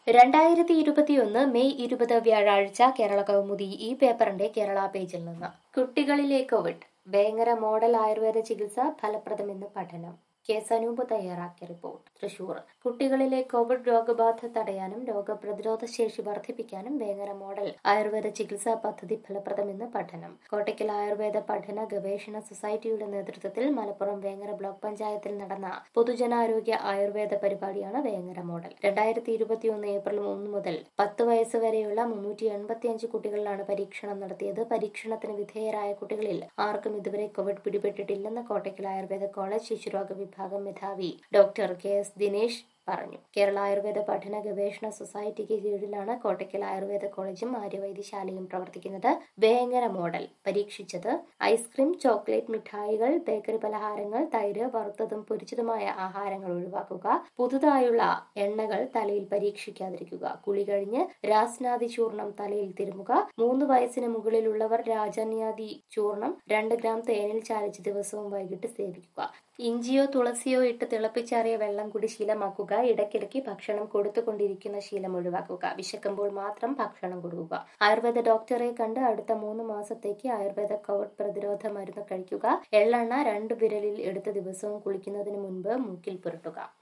രണ്ടായിരത്തി ഇരുപത്തിയൊന്ന് മെയ് ഇരുപത് വ്യാഴാഴ്ച കേരള കൗമുദി ഈ പേപ്പറിന്റെ കേരള പേജിൽ നിന്ന് കുട്ടികളിലെ കോവിഡ് വേങ്ങര മോഡൽ ആയുർവേദ ചികിത്സ ഫലപ്രദമെന്ന് പഠനം കെ സനൂപ് തയ്യാറാക്കിയ റിപ്പോർട്ട് തൃശൂർ കുട്ടികളിലെ കോവിഡ് രോഗബാധ തടയാനും രോഗപ്രതിരോധ ശേഷി വർദ്ധിപ്പിക്കാനും വേങ്ങര മോഡൽ ആയുർവേദ ചികിത്സാ പദ്ധതി ഫലപ്രദമെന്ന് പഠനം കോട്ടയ്ക്കൽ ആയുർവേദ പഠന ഗവേഷണ സൊസൈറ്റിയുടെ നേതൃത്വത്തിൽ മലപ്പുറം വേങ്ങര ബ്ലോക്ക് പഞ്ചായത്തിൽ നടന്ന പൊതുജനാരോഗ്യ ആയുർവേദ പരിപാടിയാണ് വേങ്ങര മോഡൽ രണ്ടായിരത്തി ഇരുപത്തിയൊന്ന് ഏപ്രിൽ മൂന്ന് മുതൽ പത്ത് വയസ്സ് വരെയുള്ള മുന്നൂറ്റി എൺപത്തിയഞ്ച് കുട്ടികളിലാണ് പരീക്ഷണം നടത്തിയത് പരീക്ഷണത്തിന് വിധേയരായ കുട്ടികളിൽ ആർക്കും ഇതുവരെ കോവിഡ് പിടിപെട്ടിട്ടില്ലെന്ന് കോട്ടയ്ക്കൽ ആയുർവേദ കോളേജ് ശിശുരോഗ വിഭാഗം മേധാവി ഡോക്ടർ കെ എസ് ദിനേശ് പറഞ്ഞു കേരള ആയുർവേദ പഠന ഗവേഷണ സൊസൈറ്റിക്ക് കീഴിലാണ് കോട്ടയ്ക്കൽ ആയുർവേദ കോളേജും ആര്യവൈദ്യശാലയും പ്രവർത്തിക്കുന്നത് വേങ്ങര മോഡൽ പരീക്ഷിച്ചത് ഐസ്ക്രീം ചോക്ലേറ്റ് മിഠായികൾ ബേക്കറി പലഹാരങ്ങൾ തൈര് വറുത്തതും പൊരിച്ചതുമായ ആഹാരങ്ങൾ ഒഴിവാക്കുക പുതുതായുള്ള എണ്ണകൾ തലയിൽ പരീക്ഷിക്കാതിരിക്കുക കുളി കഴിഞ്ഞ് രാസ്നാദി ചൂർണം തലയിൽ തിരുമുക മൂന്ന് വയസ്സിന് മുകളിലുള്ളവർ രാജന്യാദി ചൂർണം രണ്ട് ഗ്രാം തേനിൽ ചാലിച്ച് ദിവസവും വൈകിട്ട് സേവിക്കുക ഇഞ്ചിയോ തുളസിയോ ഇട്ട് തിളപ്പിച്ചാറിയ വെള്ളം കൂടി ശീലമാക്കുക ഇടയ്ക്കിടയ്ക്ക് ഭക്ഷണം കൊടുത്തുകൊണ്ടിരിക്കുന്ന ശീലം ഒഴിവാക്കുക വിശക്കുമ്പോൾ മാത്രം ഭക്ഷണം കൊടുക്കുക ആയുർവേദ ഡോക്ടറെ കണ്ട് അടുത്ത മൂന്ന് മാസത്തേക്ക് ആയുർവേദ കോവിഡ് പ്രതിരോധ മരുന്ന് കഴിക്കുക എള്ളെണ്ണ രണ്ട് വിരലിൽ എടുത്ത ദിവസവും കുളിക്കുന്നതിന് മുൻപ് മൂക്കിൽ പുരട്ടുക